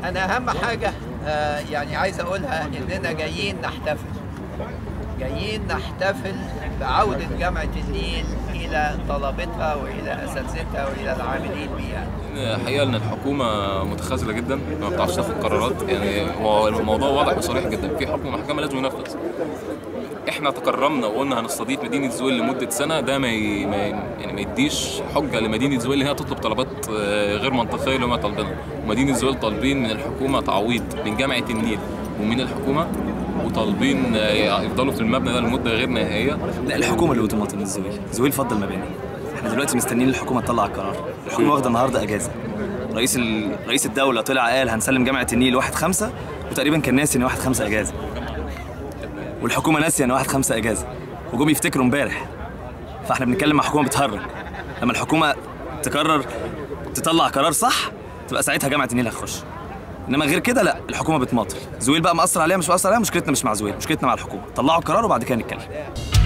انا اهم حاجه آه، يعني عايز اقولها اننا جايين نحتفل جايين نحتفل بعودة جامعة النيل إلى طلبتها وإلى أساتذتها وإلى العاملين بها الحقيقه ان الحكومه متخاذله جدا ما بتعرفش تاخد قرارات يعني هو الموضوع واضح وصريح جدا في حكم محكمه لازم ينفذ احنا تكرمنا وقلنا هنستضيف مدينه زويل لمده سنه ده ما, ي... ما ي... يعني ما يديش حجه لمدينه زويل ان هي تطلب طلبات آه، غير منطقيه اللي هم طالبينها ومدينه زويل طالبين من الحكومه تعويض من جامعه النيل ومن الحكومه وطالبين آه، يفضلوا في المبنى ده لمده غير نهائيه لا الحكومه اللي اوتوماتيك مش زويل زويل فضل مباني احنا دلوقتي مستنيين الحكومه تطلع القرار الحكومه واخده النهارده اجازه رئيس ال... رئيس الدوله طلع قال هنسلم جامعه النيل 1 5 وتقريبا كان ناسي ان 1 5 اجازه والحكومه ناسيه ان 1 5 اجازه وجم يفتكروا امبارح فاحنا بنتكلم مع حكومه بتهرج لما الحكومه تقرر تطلع قرار صح تبقى ساعتها جامعه النيل هتخش انما غير كده لا الحكومه بتماطل زويل بقى مأثر عليها مش مأثر عليها مشكلتنا مش مع زويل مشكلتنا مع الحكومه طلعوا القرار وبعد كده نتكلم